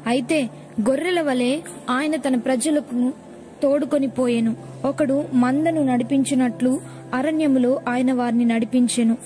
అయితే గొర్రెల వలె ఆయన తన ప్రజలకు తోడుకొని పోయెను ఒకడు మందను నడిపించినట్లు అరణ్యములో ఆయన వారిని నడిపించెను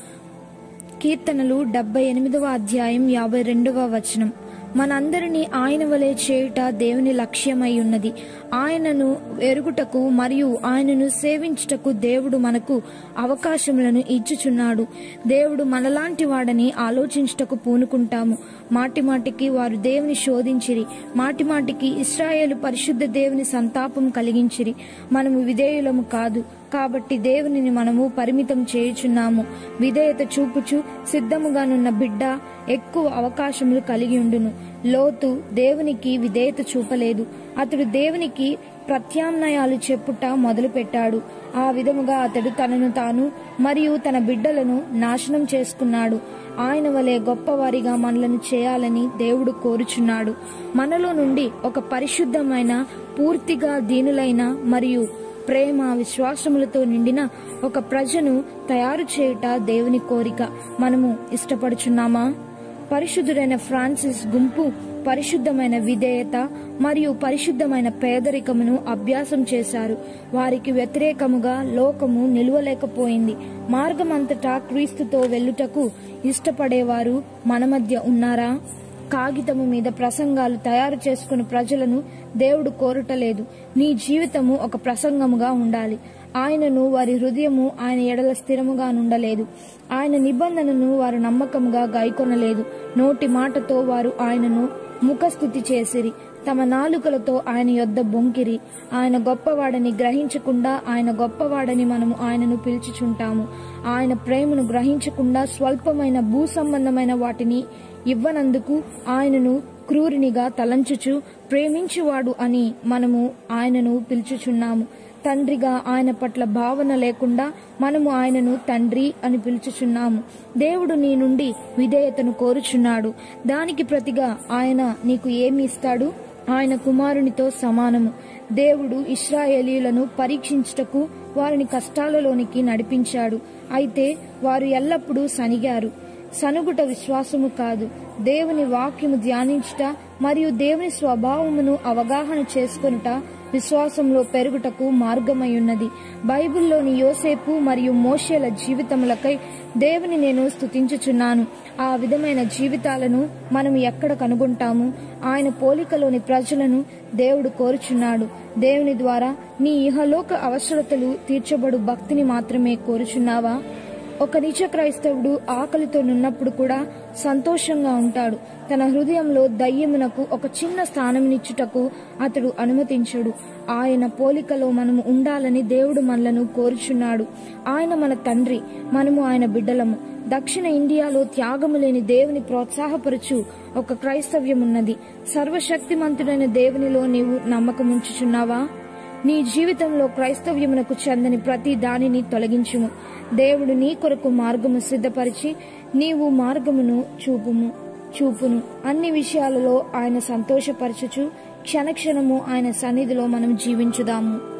కీర్తనలు డెబ్బై ఎనిమిదవ అధ్యాయం యాభై రెండవ వచనం మనందరినీ ఆయన వలె చేయుట దేవుని లక్ష్యమై ఉన్నది ఆయనను ఎరుగుటకు మరియు ఆయనను సేవించుటకు దేవుడు మనకు అవకాశములను ఇచ్చుచున్నాడు దేవుడు మనలాంటి వాడని ఆలోచించుటకు పూనుకుంటాము మాటి మాటికి వారు దేవుని శోధించిరి మాటి మాటికి ఇస్రాయేలు పరిశుద్ధ దేవుని సంతాపం కలిగించిరి మనము విధేయులము కాదు కాబట్టి దేవునిని మనము పరిమితం చేయుచున్నాము విధేయత చూపుచు సిద్ధముగానున్న బిడ్డ ఎక్కువ అవకాశములు కలిగి ఉండును లోతు దేవునికి విధేయత చూపలేదు అతడు దేవునికి ప్రత్యామ్నాయాలు చెప్పుట మొదలుపెట్టాడు ఆ విధముగా అతడు తనను తాను మరియు తన బిడ్డలను నాశనం చేసుకున్నాడు ఆయన వలె గొప్పవారిగా మనలను చేయాలని దేవుడు కోరుచున్నాడు మనలో నుండి ఒక పరిశుద్ధమైన పూర్తిగా దీనులైన మరియు ప్రేమ విశ్వాసములతో నిండిన ఒక ప్రజను తయారు చేయుట దేవుని కోరిక మనము ఇష్టపడుచున్నామా పరిశుద్ధుడైన ఫ్రాన్సిస్ గుంపు పరిశుద్ధమైన విధేయత మరియు పరిశుద్ధమైన పేదరికమును అభ్యాసం చేశారు వారికి వ్యతిరేకముగా లోకము నిలువలేకపోయింది మార్గమంతటా క్రీస్తుతో వెళ్ళుటకు ఇష్టపడేవారు మన మధ్య ఉన్నారా కాగితము మీద ప్రసంగాలు తయారు చేసుకుని ప్రజలను దేవుడు కోరటలేదు నీ జీవితము ఒక ప్రసంగముగా ఉండాలి ఆయనను వారి హృదయము ఆయన ఎడల స్థిరముగా నుండలేదు ఆయన నిబంధనను వారు నమ్మకముగా గాయకొనలేదు నోటి మాటతో వారు ఆయనను ముఖస్థుతి చేసిరి తమ నాలుకలతో ఆయన యొద్ద బొంకిరి ఆయన గొప్పవాడని గ్రహించకుండా ఆయన గొప్పవాడని మనము ఆయనను పిలుచుచుంటాము ఆయన ప్రేమను గ్రహించకుండా స్వల్పమైన భూ సంబంధమైన వాటిని ఇవ్వనందుకు ఆయనను క్రూరినిగా తలంచుచు ప్రేమించువాడు అని మనము ఆయనను పిలుచుచున్నాము తండ్రిగా ఆయన పట్ల భావన లేకుండా మనము ఆయనను తండ్రి అని పిలుచుచున్నాము దేవుడు నీ నుండి విధేయతను కోరుచున్నాడు దానికి ప్రతిగా ఆయన నీకు ఏమి ఇస్తాడు ఆయన కుమారునితో సమానము దేవుడు ఇస్రాయేలీలను పరీక్షించుటకు వారిని కష్టాలలోనికి నడిపించాడు అయితే వారు ఎల్లప్పుడూ సనిగారు సనుగుట విశ్వాసము కాదు దేవుని వాక్యము ధ్యానించుట మరియు దేవుని స్వభావమును అవగాహన చేసుకొనుట విశ్వాసంలో పెరుగుటకు మార్గమయ్యున్నది బైబిల్లోని యోసేపు మరియు మోషేల జీవితములకై దేవుని నేను స్తుతించుచున్నాను ఆ విధమైన జీవితాలను మనం ఎక్కడ కనుగొంటాము ఆయన పోలికలోని ప్రజలను దేవుడు కోరుచున్నాడు దేవుని ద్వారా నీ ఇహలోక అవసరతలు తీర్చబడు భక్తిని మాత్రమే కోరుచున్నావా ఒక నిజ క్రైస్తవుడు ఆకలితో నున్నప్పుడు కూడా సంతోషంగా ఉంటాడు తన హృదయంలో దయ్యమునకు ఒక చిన్న స్థానమునిచ్చుటకు అతడు అనుమతించడు ఆయన పోలికలో మనము ఉండాలని దేవుడు మనలను కోరుచున్నాడు ఆయన మన తండ్రి మనము ఆయన బిడ్డలము దక్షిణ ఇండియాలో త్యాగము లేని దేవుని ప్రోత్సాహపరచు ఒక క్రైస్తవ్యం ఉన్నది సర్వశక్తిమంతుడైన దేవునిలో నీవు నమ్మకముంచుచున్నావా నీ జీవితంలో క్రైస్తవ్యమునకు చెందని ప్రతి దానిని తొలగించుము దేవుడు నీ కొరకు మార్గము సిద్ధపరిచి నీవు మార్గమును చూపుము చూపును అన్ని విషయాలలో ఆయన సంతోషపరచుచు క్షణక్షణము ఆయన సన్నిధిలో మనం జీవించుదాము